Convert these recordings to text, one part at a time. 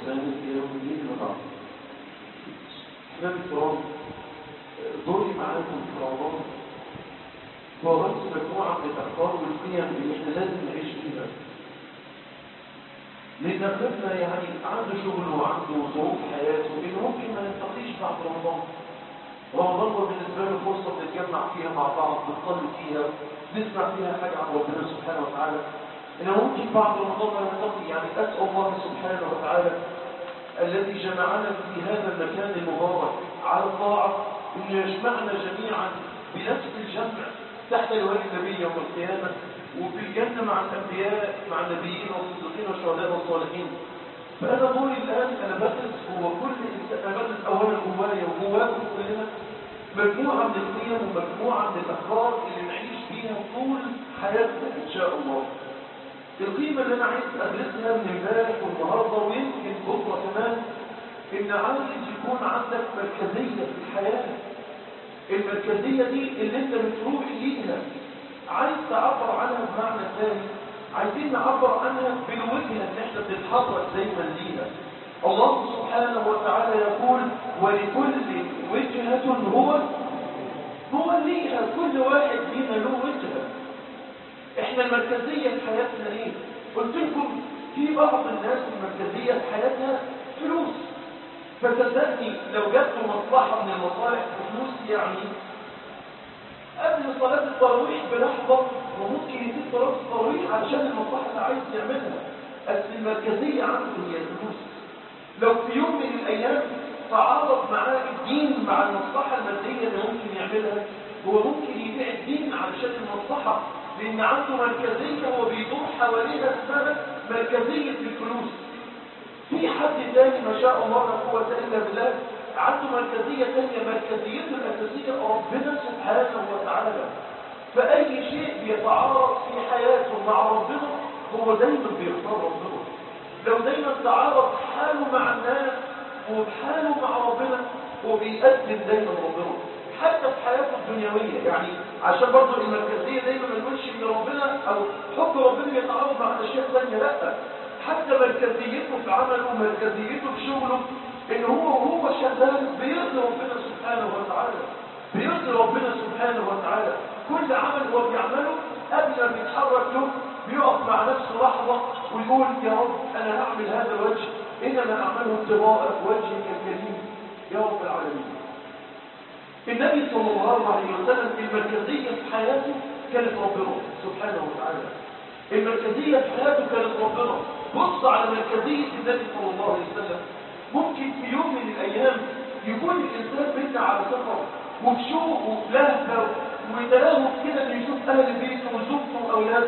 بإحسان إلى يوم الدين وبعد أحباب الكرام دوري معاكم في رمضان هو بس مجموعة من الأفكار والقيم اللي احنا لازم نعيش فيها لأن أغلبنا يعني عنده شغل وعنده ظروف حياته إنه ممكن ما نلتقيش بعد رمضان رمضان هو بالنسبة له فرصة نتجمع فيها مع بعض نصلي فيها نسمع فيها حاجة عن ربنا سبحانه وتعالى إنه ممكن بعد رمضان ما نلتقي يعني أسأل الله سبحانه وتعالى الذي جمعنا في هذا المكان المبارك على الطاعة أن يجمعنا جميعا بنفس الجمع تحت لواء النبي يوم القيامة وفي الجنة مع الأنبياء مع النبيين والصديقين والشهداء والصالحين فأنا دوري الآن أنا بدرس هو كل إنسان أنا بدرس أولا جوايا وجواكم كلنا مجموعة من القيم ومجموعة من الأفكار اللي نعيش بيها طول حياتنا إن شاء الله القيمة اللي أنا عايز أدرسها من امبارح والنهاردة ويمكن بكرة كمان إن عايز يكون عندك مركزية في الحياة المركزية دي اللي أنت بتروح ليها عايز تعبر عنها بمعنى ثاني عايزين نعبر عنها بالوجهة اللي احنا بنتحرك دايما ليها الله سبحانه وتعالى يقول ولكل وجهة هو هو ليها كل واحد فينا له وجهة احنا المركزية في حياتنا ايه قلت لكم في بعض الناس المركزية في حياتها فلوس فصدقني لو جات له مصلحة من المصالح فلوس يعني قبل صلاة التراويح بلحظة وممكن يسيب صلاة التراويح علشان المصلحة اللي عايز يعملها بس المركزية عنده هي الفلوس لو في يوم من الأيام تعارض معاه الدين مع المصلحة المادية اللي ممكن يعملها هو ممكن يبيع الدين علشان المصلحة لأن عنده مركزية هو بيدور حواليها اسمها مركزية الفلوس في حد تاني ما شاء الله لا قوة إلا بالله عنده مركزية تانية مركزيته الأساسية ربنا سبحانه وتعالى فأي شيء بيتعارض في حياته مع ربنا هو دايما بيختار ربنا لو دايما تعارض حاله مع الناس وحاله مع ربنا هو بيقدم دايما ربنا حتى في حياته الدنيوية يعني عشان برضه المركزية دايما ما نقولش ان ربنا او حب ربنا بيتعارض مع اشياء ثانيه لا حتى مركزيته في عمله ومركزيته في شغله ان هو وهو شغال بيرضي ربنا سبحانه وتعالى بيرضي ربنا سبحانه وتعالى كل عمل هو بيعمله قبل ما بيتحرك له بيقف مع نفسه لحظة ويقول يا رب انا هعمل هذا الوجه انما اعمله ابتغاء وجهك الكريم يا رب العالمين النبي صلى الله عليه وسلم المركزية في حياته كانت ربنا سبحانه وتعالى المركزية في حياته كانت ربنا بص على مركزية النبي صلى الله عليه وسلم ممكن في يوم من الأيام يكون الإنسان منا على سفر وفي شوق وفي لهفة وتلاهف كده انه يشوف أهل بيته وزوجته وأولاده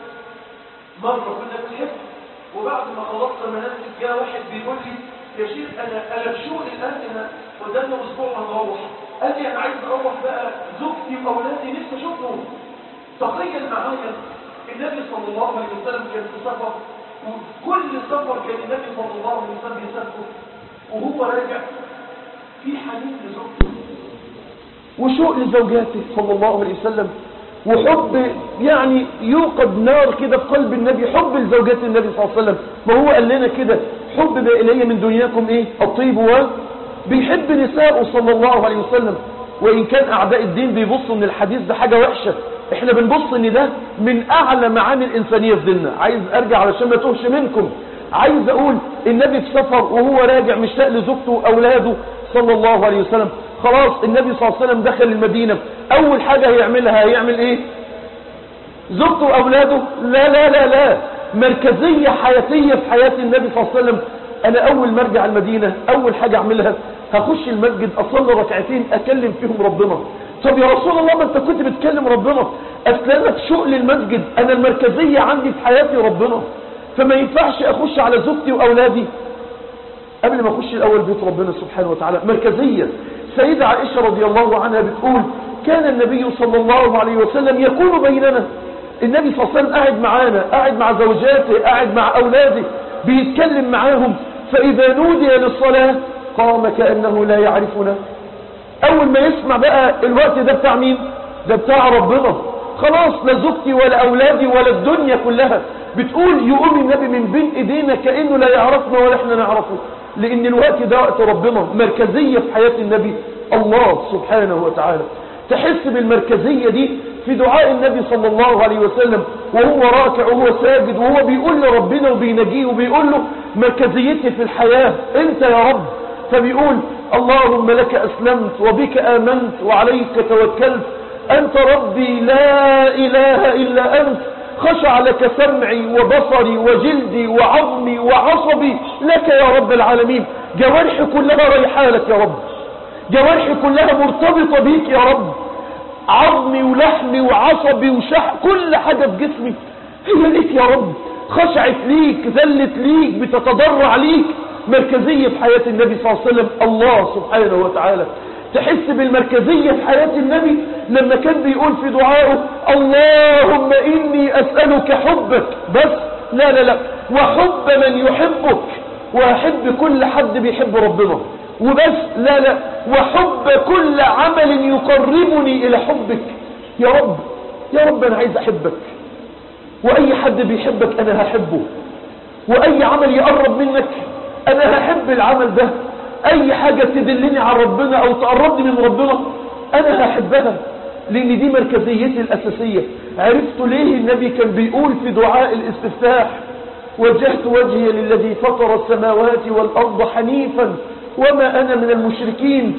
مرة كنا بنحب وبعد ما خلصت المناسك جاء واحد بيقول لي يا شيخ أنا أنا في شوق الآن أنا قدامنا أسبوع هنروح قال لي أنا عايز أروح بقى زوجتي وأولادي نفسي أشوفهم تخيل معايا النبي صلى الله عليه وسلم كان في سفر وكل سفر كان النبي صلى الله عليه وسلم يسافره وهو راجع في حنين لزوجته وشوق لزوجاته صلى الله عليه وسلم وحب يعني يوقد نار كده في قلب النبي حب لزوجات النبي صلى الله عليه وسلم ما هو قال لنا كده حب بقى إلي من دنياكم ايه الطيب و بيحب نساءه صلى الله عليه وسلم وإن كان أعداء الدين بيبصوا ان الحديث ده حاجة وحشة احنا بنبص ان ده من اعلى معاني الانسانية في ديننا عايز ارجع علشان ما توهش منكم عايز اقول النبي في سفر وهو راجع مشتاق لزوجته واولاده صلى الله عليه وسلم خلاص النبي صلى الله عليه وسلم دخل المدينة اول حاجة هيعملها هيعمل ايه زوجته واولاده لا لا لا لا مركزية حياتية في حياة النبي صلى الله عليه وسلم انا اول ما ارجع المدينة اول حاجة اعملها هخش المسجد اصلي ركعتين اكلم فيهم ربنا طب يا رسول الله ما انت كنت بتكلم ربنا اسلمك شوق للمسجد انا المركزية عندي في حياتي ربنا فما ينفعش اخش على زوجتي واولادي قبل ما اخش الاول بيت ربنا سبحانه وتعالى مركزية سيدة عائشة رضي الله عنها بتقول كان النبي صلى الله عليه وسلم يكون بيننا النبي صلى الله عليه وسلم قاعد معانا قاعد مع زوجاته قاعد مع اولاده بيتكلم معاهم فاذا نودي للصلاة قام كأنه لا يعرفنا اول ما يسمع بقى الوقت ده بتاع مين ده بتاع ربنا خلاص لا زوجتي ولا اولادي ولا الدنيا كلها بتقول يقوم النبي من بين ايدينا كأنه لا يعرفنا ولا احنا نعرفه لان الوقت ده وقت ربنا مركزية في حياة النبي الله سبحانه وتعالى تحس بالمركزية دي في دعاء النبي صلى الله عليه وسلم وهو راكع وهو ساجد وهو بيقول لربنا وبينجيه وبيقول له مركزيتي في الحياة انت يا رب فبيقول اللهم لك أسلمت وبك آمنت وعليك توكلت أنت ربي لا إله إلا أنت خشع لك سمعي وبصري وجلدي وعظمي وعصبي لك يا رب العالمين جوارحي كلها رايحة لك يا رب جوارحي كلها مرتبطة بيك يا رب عظمي ولحمي وعصبي وشح كل حاجة في جسمي هي ليك يا رب خشعت ليك ذلت ليك بتتضرع ليك مركزية في حياة النبي صلى الله عليه وسلم الله سبحانه وتعالى تحس بالمركزية في حياة النبي لما كان بيقول في دعائه اللهم إني أسألك حبك بس لا لا لا وحب من يحبك وأحب كل حد بيحب ربنا وبس لا لا وحب كل عمل يقربني إلى حبك يا رب يا رب أنا عايز أحبك وأي حد بيحبك أنا هحبه وأي عمل يقرب منك أنا هحب العمل ده أي حاجة تدلني على ربنا أو تقربني من ربنا أنا هحبها لأن دي مركزيتي الأساسية عرفت ليه النبي كان بيقول في دعاء الاستفتاح وجهت وجهي للذي فطر السماوات والأرض حنيفا وما أنا من المشركين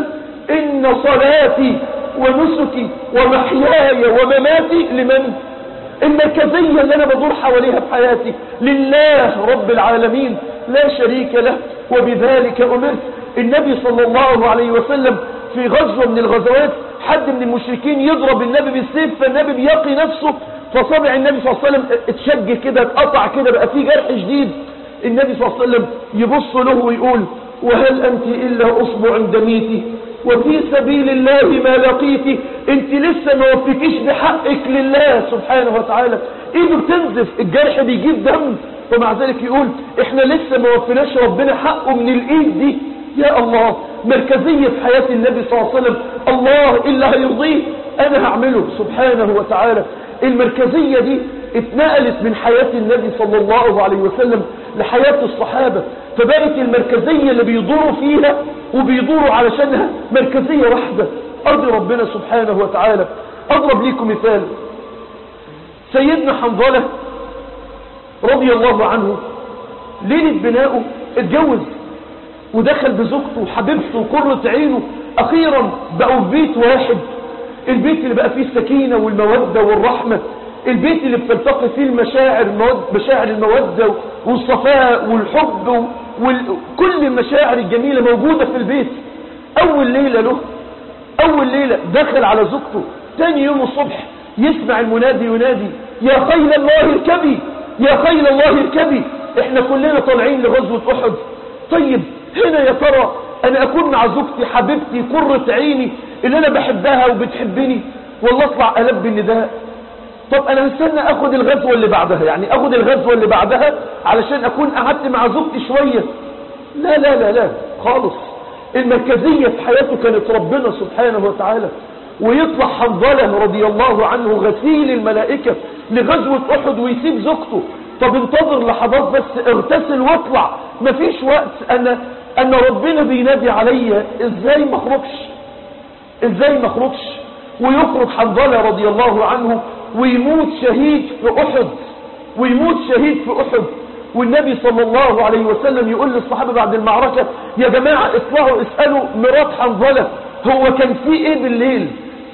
إن صلاتي ونسكي ومحياي ومماتي لمن المركزية اللي أنا بدور حواليها في حياتي لله رب العالمين لا شريك له وبذلك أمرت النبي صلى الله عليه وسلم في غزوة من الغزوات حد من المشركين يضرب النبي بالسيف فالنبي بيقي نفسه فصابع النبي صلى الله عليه وسلم اتشج كده اتقطع كده بقى فيه جرح شديد النبي صلى الله عليه وسلم يبص له ويقول وهل أنت إلا أصبع دميتي وفي سبيل الله ما لقيتي انت لسه ما وفيكيش بحقك لله سبحانه وتعالى ايده بتنزف الجرح بيجيب دم ومع ذلك يقول احنا لسه ما وفيناش ربنا حقه من الايد دي يا الله مركزية في حياة النبي صلى الله عليه وسلم الله اللي هيرضيه انا هعمله سبحانه وتعالى المركزية دي اتنقلت من حياة النبي صلى الله عليه وسلم لحياة الصحابة فبقت المركزية اللي بيدوروا فيها وبيدوروا علشانها مركزية واحدة أرضي ربنا سبحانه وتعالى أضرب ليكم مثال سيدنا حنظلة رضي الله عنه ليلة بنائه اتجوز ودخل بزوجته وحبيبته وقرة عينه أخيرا بقوا في بيت واحد البيت اللي بقى فيه السكينة والمودة والرحمة البيت اللي بتلتقي فيه المشاعر المود مشاعر المودة والصفاء والحب وكل المشاعر الجميلة موجودة في البيت أول ليلة له أول ليلة دخل على زوجته تاني يوم الصبح يسمع المنادي ينادي يا خيل الله اركبي يا خيل الله اركبي احنا كلنا طالعين لغزوة أحد طيب هنا يا ترى أنا أكون مع زوجتي حبيبتي قرة عيني اللي أنا بحبها وبتحبني والله أطلع ألبي النداء طب انا مستنى اخد الغزوة اللي بعدها يعني اخد الغزوة اللي بعدها علشان اكون قعدت مع زوجتي شوية لا لا لا لا خالص المركزية في حياته كانت ربنا سبحانه وتعالى ويطلع حنظلة رضي الله عنه غسيل الملائكة لغزوة احد ويسيب زوجته طب انتظر لحظات بس اغتسل واطلع مفيش وقت انا انا ربنا بينادي عليا ازاي ما اخرجش ازاي ما اخرجش ويخرج حنظلة رضي الله عنه ويموت شهيد في أحد ويموت شهيد في أحد والنبي صلى الله عليه وسلم يقول للصحابة بعد المعركة يا جماعة اطلعوا اسألوا مرات حنظلة هو كان في ايه بالليل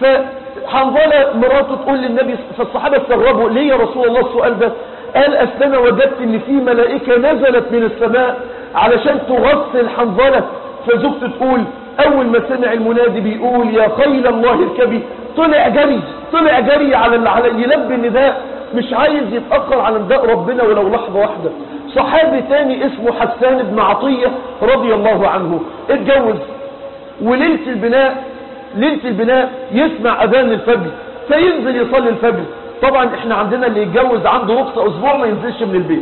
فحنظلة مراته تقول للنبي فالصحابة استغربوا ليه يا رسول الله السؤال ده قال أسلنا وجدت ان في ملائكة نزلت من السماء علشان تغسل حنظلة فزوجته تقول اول ما سمع المنادي بيقول يا خيل الله اركبي طلع جري طلع جري على اللي على يلبي النداء مش عايز يتأخر على نداء ربنا ولو لحظة واحدة صحابي تاني اسمه حسان بن عطية رضي الله عنه اتجوز وليلة البناء ليلة البناء يسمع اذان الفجر فينزل يصلي الفجر طبعا احنا عندنا اللي يتجوز عنده رخصة اسبوع ما ينزلش من البيت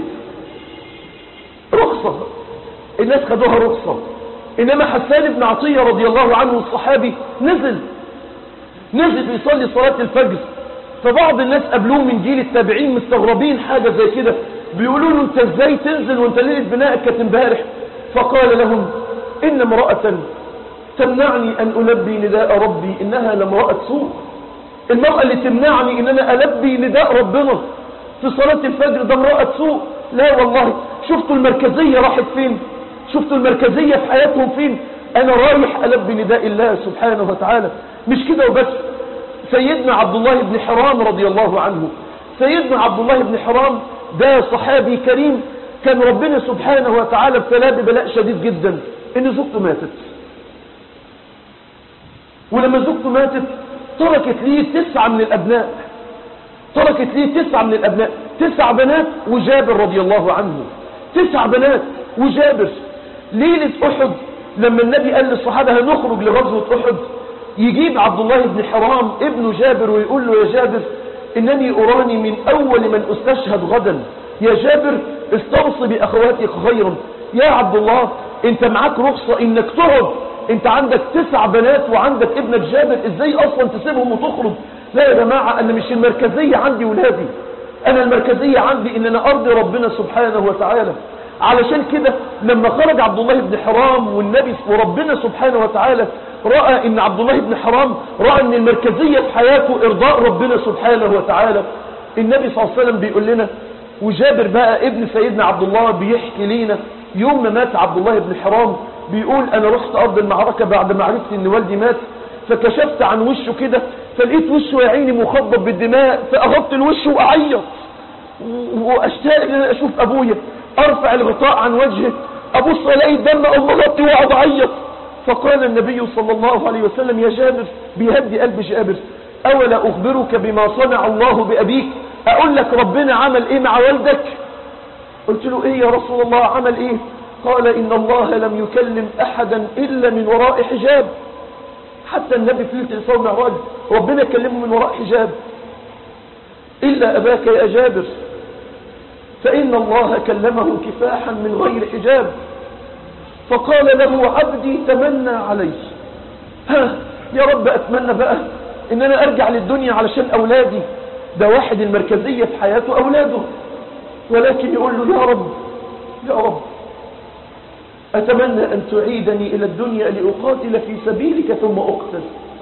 رخصة الناس خدوها رخصة انما حسان بن عطية رضي الله عنه الصحابي نزل نزل يصلي صلاة الفجر فبعض الناس قبلوه من جيل التابعين مستغربين حاجة زي كده بيقولوا له انت ازاي تنزل وانت ليلة بنائك كانت امبارح فقال لهم ان امرأة تمنعني ان البي نداء ربي انها لامرأة سوء المرأة اللي تمنعني ان انا البي نداء ربنا في صلاة الفجر ده امرأة سوء لا والله شفتوا المركزية راحت فين شفتوا المركزية في حياتهم فين انا رايح البي نداء الله سبحانه وتعالى مش كده وبس سيدنا عبد الله بن حرام رضي الله عنه سيدنا عبد الله بن حرام ده صحابي كريم كان ربنا سبحانه وتعالى ابتلاه ببلاء شديد جدا ان زوجته ماتت ولما زوجته ماتت تركت ليه تسعة من الابناء تركت ليه تسعة من الابناء تسع بنات وجابر رضي الله عنه تسع بنات وجابر ليلة احد لما النبي قال للصحابة هنخرج لغزوة احد يجيب عبد الله بن حرام ابن جابر ويقول له يا جابر انني اراني من اول من استشهد غدا يا جابر استوصي باخواتك خيرا يا عبد الله انت معاك رخصة انك تقعد انت عندك تسع بنات وعندك ابنك جابر ازاي اصلا تسيبهم وتخرج لا يا جماعة انا مش المركزية عندي ولادي انا المركزية عندي ان انا ارضي ربنا سبحانه وتعالى علشان كده لما خرج عبد الله بن حرام والنبي وربنا سبحانه وتعالى رأى ان عبد الله بن حرام رأى ان المركزية في حياته ارضاء ربنا سبحانه وتعالى النبي صلى الله عليه وسلم بيقول لنا وجابر بقى ابن سيدنا عبد الله بيحكي لينا يوم ما مات عبد الله بن حرام بيقول انا رحت ارض المعركة بعد ما عرفت ان والدي مات فكشفت عن وشه كده فلقيت وشه يا عيني مخضب بالدماء فاغطت الوش واعيط واشتاق ان انا اشوف ابويا ارفع الغطاء عن وجهه ابص الاقي الدم او مغطي واقعد اعيط فقال النبي صلى الله عليه وسلم يا جابر بيهدي قلب جابر اولا اخبرك بما صنع الله بابيك اقول لك ربنا عمل ايه مع والدك قلت له ايه يا رسول الله عمل ايه قال ان الله لم يكلم احدا الا من وراء حجاب حتى النبي في ليله الاسراء والمعراج ربنا كلمه من وراء حجاب الا اباك يا جابر فان الله كلمه كفاحا من غير حجاب فقال له عبدي تمنى علي ها يا رب اتمنى بقى ان انا ارجع للدنيا علشان اولادي ده واحد المركزية في حياته اولاده ولكن يقول له يا رب يا رب اتمنى ان تعيدني الى الدنيا لاقاتل في سبيلك ثم اقتل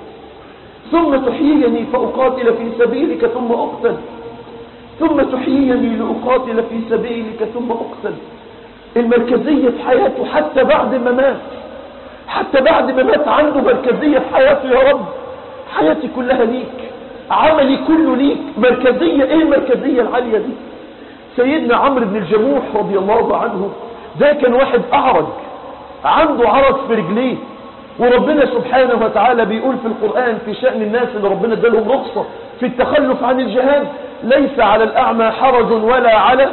ثم تحييني فاقاتل في سبيلك ثم اقتل ثم تحييني لاقاتل في سبيلك ثم اقتل المركزية في حياته حتى بعد ما مات حتى بعد ما مات عنده مركزية في حياته يا رب حياتي كلها ليك عملي كله ليك مركزية ايه المركزية العالية دي سيدنا عمرو بن الجموح رضي الله عنه ده كان واحد اعرج عنده عرج في رجليه وربنا سبحانه وتعالى بيقول في القرآن في شأن الناس اللي ربنا ادالهم رخصة في التخلف عن الجهاد ليس على الأعمى حرج ولا على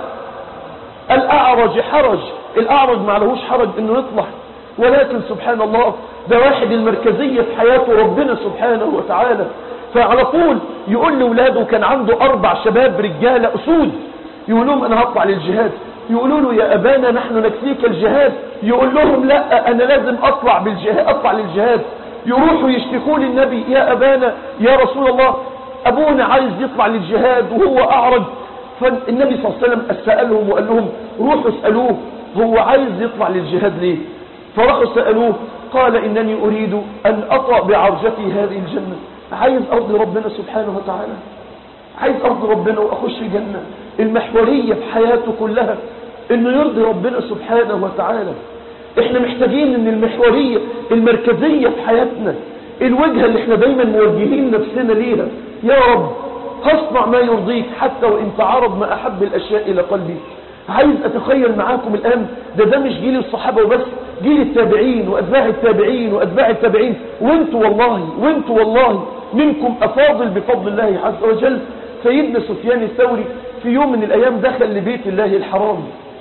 الأعرج حرج الأعرج ما لهوش حرج انه يطلع ولكن سبحان الله ده واحد المركزية في حياته ربنا سبحانه وتعالى فعلى طول يقول لأولاده كان عنده أربع شباب رجالة أسود يقول لهم أنا هطلع للجهاد يقولوا له يا أبانا نحن نكفيك الجهاد يقول لهم لا أنا لازم أطلع بالجهاد أطلع للجهاد يروحوا يشتكوا للنبي يا أبانا يا رسول الله أبونا عايز يطلع للجهاد وهو أعرج فالنبي صلى الله عليه وسلم سألهم وقال لهم روحوا اسألوه هو عايز يطلع للجهاد ليه فراحوا سألوه قال إنني أريد أن أطأ بعرجتي هذه الجنة عايز أرضي ربنا سبحانه وتعالى عايز أرضي ربنا وأخش الجنة المحورية في حياته كلها إنه يرضي ربنا سبحانه وتعالى إحنا محتاجين إن المحورية المركزية في حياتنا الوجهة اللي إحنا دايما موجهين نفسنا ليها يا رب هصنع ما يرضيك حتى وإن تعرض ما أحب الأشياء إلى قلبي عايز أتخيل معاكم الآن ده ده مش جيل الصحابة وبس جيل التابعين وأتباع التابعين وأتباع التابعين وانتوا والله وانتوا والله منكم أفاضل بفضل الله عز وجل سيدنا سفيان الثوري في يوم من الأيام دخل لبيت الله الحرام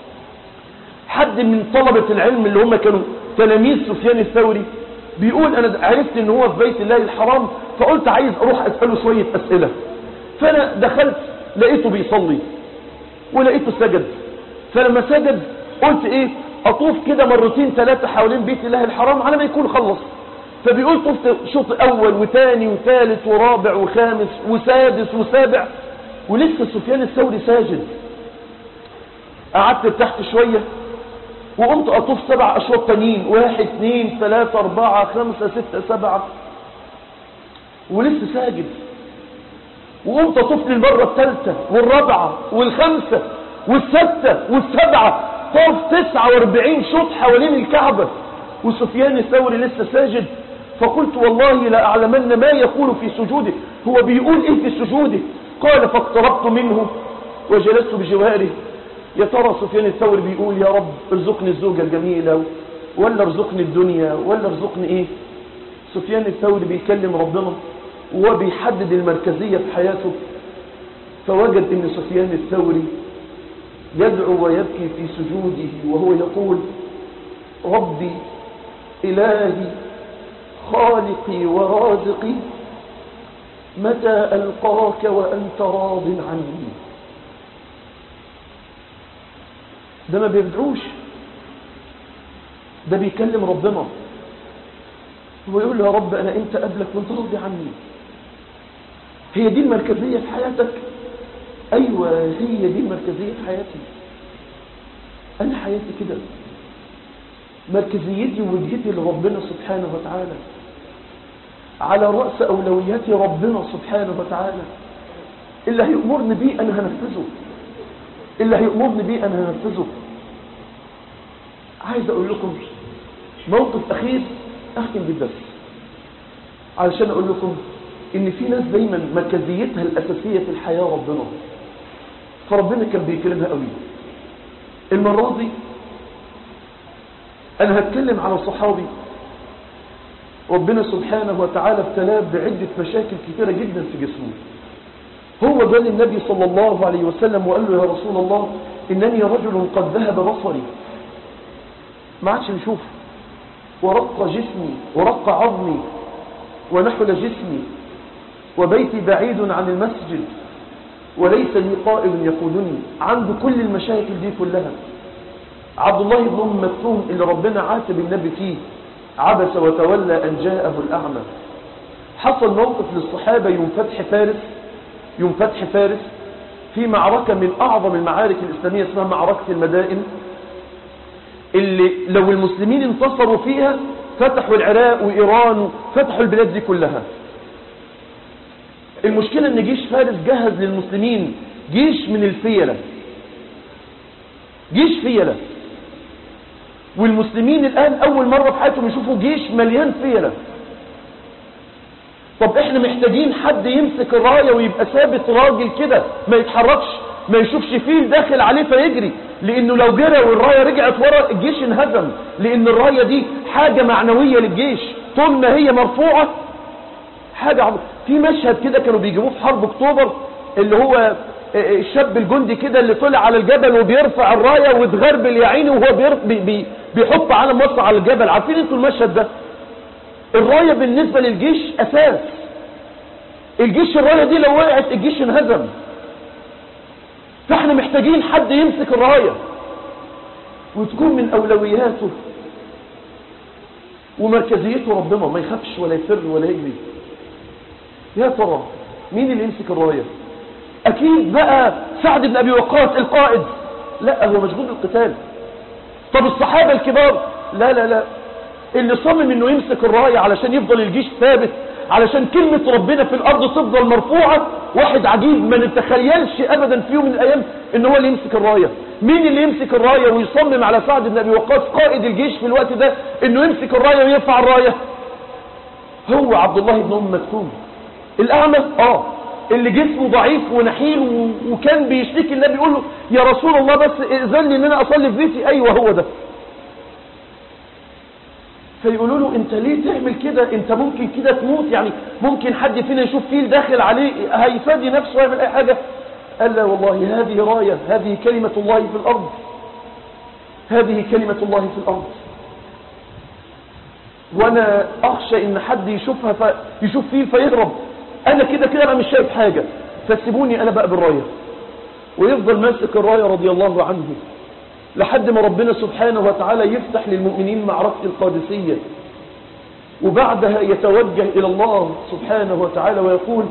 حد من طلبة العلم اللي هم كانوا تلاميذ سفيان الثوري بيقول أنا عرفت ان هو في بيت الله الحرام فقلت عايز أروح أسأله شوية أسئلة فأنا دخلت لقيته بيصلي ولقيته سجد فلما سجد قلت ايه اطوف كده مرتين ثلاثة حوالين بيت الله الحرام على ما يكون خلص فبيقول طفت شوط اول وثاني وثالث ورابع وخامس وسادس وسابع ولسه سفيان الثوري ساجد قعدت تحت شوية وقمت اطوف سبع اشواط تانيين واحد اثنين ثلاثة اربعة خمسة ستة سبعة ولسه ساجد وقمت اطوف للمرة الثالثة والرابعة والخمسة والستة والسبعة طاف 49 شوط حوالين الكعبة وسفيان الثوري لسه ساجد فقلت والله لا أعلمن ما يقول في سجوده هو بيقول إيه في سجوده قال فاقتربت منه وجلست بجواره يا ترى سفيان الثوري بيقول يا رب ارزقني الزوجة الجميلة ولا ارزقني الدنيا ولا ارزقني ايه سفيان الثوري بيكلم ربنا وبيحدد المركزية في حياته فوجد ان سفيان الثوري يدعو ويبكي في سجوده وهو يقول ربي إلهي خالقي ورازقي متى ألقاك وأنت راض عني ده ما بيدعوش ده بيكلم ربنا هو يقول له يا رب أنا أنت قبلك وأنت راضي عني هي دي المركزية في حياتك أيوة هي دي المركزية في حياتي أنا حياتي كده مركزيتي ووجهتي لربنا سبحانه وتعالى على رأس أولويات ربنا سبحانه وتعالى اللي هيأمرني بيه أنا هنفذه اللي هيأمرني بيه أنا هنفذه عايز أقول لكم موقف أخير أختم بالدرس علشان أقول لكم إن في ناس دايما مركزيتها الأساسية في الحياة ربنا فربنا كان بيكرمها قوي المرة دي أنا هتكلم على صحابي ربنا سبحانه وتعالى ابتلاه بعدة مشاكل كثيرة جدا في جسمه هو جاء للنبي صلى الله عليه وسلم وقال له يا رسول الله إنني رجل قد ذهب بصري ما عادش بيشوف ورق جسمي ورق عظمي ونحل جسمي وبيتي بعيد عن المسجد وليس لي قائد يقودني عنده كل المشاكل دي كلها عبد الله بن ام مكتوم اللي ربنا عاتب النبي فيه عبس وتولى أن جاءه الأعمى حصل موقف للصحابة يوم فتح فارس يوم فتح فارس في معركة من أعظم المعارك الإسلامية اسمها معركة المدائن اللي لو المسلمين انتصروا فيها فتحوا العراق وإيران فتحوا البلاد دي كلها المشكلة ان جيش فارس جهز للمسلمين جيش من الفيلة جيش فيلة والمسلمين الآن أول مرة في حياتهم يشوفوا جيش مليان فيلة طب احنا محتاجين حد يمسك الراية ويبقى ثابت راجل كده ما يتحركش ما يشوفش فيل داخل عليه فيجري لانه لو جرى والراية رجعت ورا الجيش انهزم لان الراية دي حاجة معنوية للجيش طول ما هي مرفوعة حاجة عظيمة في مشهد كده كانوا بيجيبوه في حرب اكتوبر اللي هو الشاب الجندي كده اللي طلع على الجبل وبيرفع الراية وتغربل يا عيني وهو بير... بي... بي... بيحط علم مصر على الجبل عارفين انتوا المشهد ده الراية بالنسبة للجيش اساس الجيش الراية دي لو وقعت الجيش انهزم فاحنا محتاجين حد يمسك الراية وتكون من اولوياته ومركزيته ربنا ما يخافش ولا يفر ولا يجري يا ترى مين اللي يمسك الراية اكيد بقى سعد بن ابي وقاص القائد لا هو مشغول بالقتال طب الصحابة الكبار لا لا لا اللي صمم انه يمسك الراية علشان يفضل الجيش ثابت علشان كلمة ربنا في الارض تفضل مرفوعة واحد عجيب ما نتخيلش ابدا في يوم من الايام ان هو اللي يمسك الراية مين اللي يمسك الراية ويصمم على سعد بن ابي وقاص قائد الجيش في الوقت ده انه يمسك الراية ويرفع الراية هو عبد الله بن ام مكتوم الاعمى اه اللي جسمه ضعيف ونحيل و... وكان بيشتكي النبي يقول له يا رسول الله بس اذن لي ان انا اصلي في بيتي ايوه هو ده فيقولوا له انت ليه تعمل كده انت ممكن كده تموت يعني ممكن حد فينا يشوف فيل داخل عليه هيفادي نفسه ويعمل اي حاجة قال لا والله هذه راية هذه كلمة الله في الارض هذه كلمة الله في الارض وانا اخشى ان حد يشوفها في يشوف فيل فيهرب انا كده كده انا مش شايف حاجة فسيبوني انا بقى بالراية ويفضل ماسك الراية رضي الله عنه لحد ما ربنا سبحانه وتعالى يفتح للمؤمنين معركة القادسية وبعدها يتوجه إلى الله سبحانه وتعالى ويقول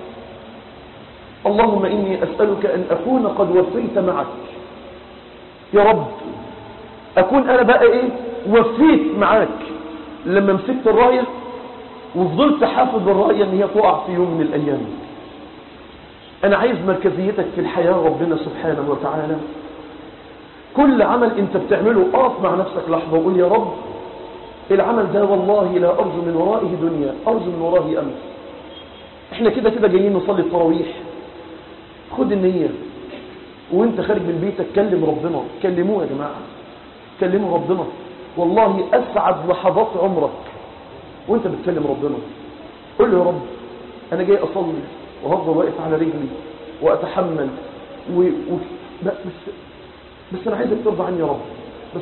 اللهم إني أسألك أن أكون قد وفيت معك يا رب أكون أنا بقى إيه وفيت معاك لما مسكت الراية وفضلت حافظ الراية أن هي تقع في يوم من الأيام أنا عايز مركزيتك في الحياة ربنا سبحانه وتعالى كل عمل أنت بتعمله قاف مع نفسك لحظة وقول يا رب العمل ده والله لا أرجو من ورائه دنيا أرجو من ورائه أمس احنا كده كده جايين نصلي التراويح خد النية وانت خارج من بيتك كلم ربنا كلموه يا جماعة كلموا ربنا والله أسعد لحظات عمرك وانت بتكلم ربنا قل له يا رب أنا جاي أصلي وهفضل واقف على رجلي وأتحمل و... و... بس بس أنا عايزك ترضى عني يا رب بس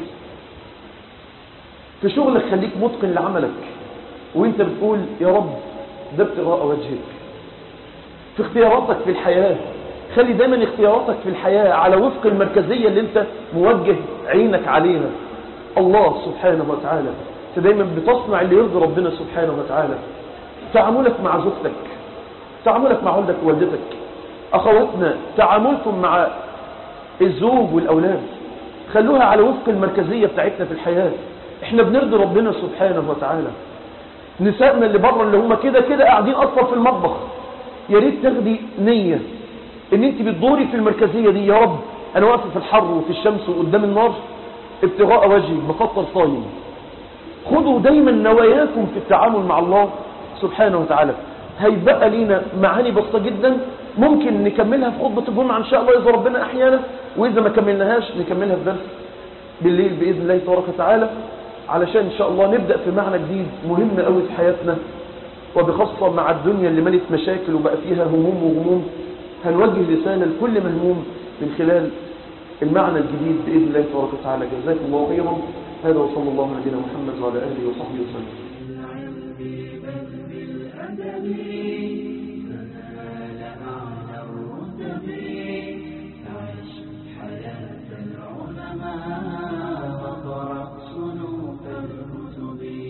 في شغلك خليك متقن لعملك وانت بتقول يا رب ده ابتغاء وجهك في اختياراتك في الحياة خلي دايما اختياراتك في الحياة على وفق المركزية اللي انت موجه عينك عليها الله سبحانه وتعالى انت دايما بتصنع اللي يرضي ربنا سبحانه وتعالى تعاملك مع زوجتك تعاملك مع والدك ووالدتك اخواتنا تعاملكم مع الزوج والاولاد خلوها على وفق المركزية بتاعتنا في الحياة احنا بنرضي ربنا سبحانه وتعالى نسائنا اللي بره اللي هم كده كده قاعدين اصلا في المطبخ يا ريت تاخدي نية ان انت بتدوري في المركزية دي يا رب انا واقف في الحر وفي الشمس وقدام النار ابتغاء وجهي بفطر صايم خدوا دايما نواياكم في التعامل مع الله سبحانه وتعالى هيبقى لينا معاني بسيطة جدا ممكن نكملها في خطبة الجمعة ان شاء الله اذا ربنا احيانا واذا ما كملناهاش نكملها في درس بالليل بإذن الله تبارك وتعالى علشان ان شاء الله نبدأ في معنى جديد مهم قوي في حياتنا وبخاصة مع الدنيا اللي ملت مشاكل وبقى فيها هموم وغموم هنوجه رسالة لكل مهموم من خلال المعنى الجديد بإذن الله تبارك وتعالى جزاكم الله خيرا هذا وصلى الله على نبينا محمد وعلى آله وصحبه وسلم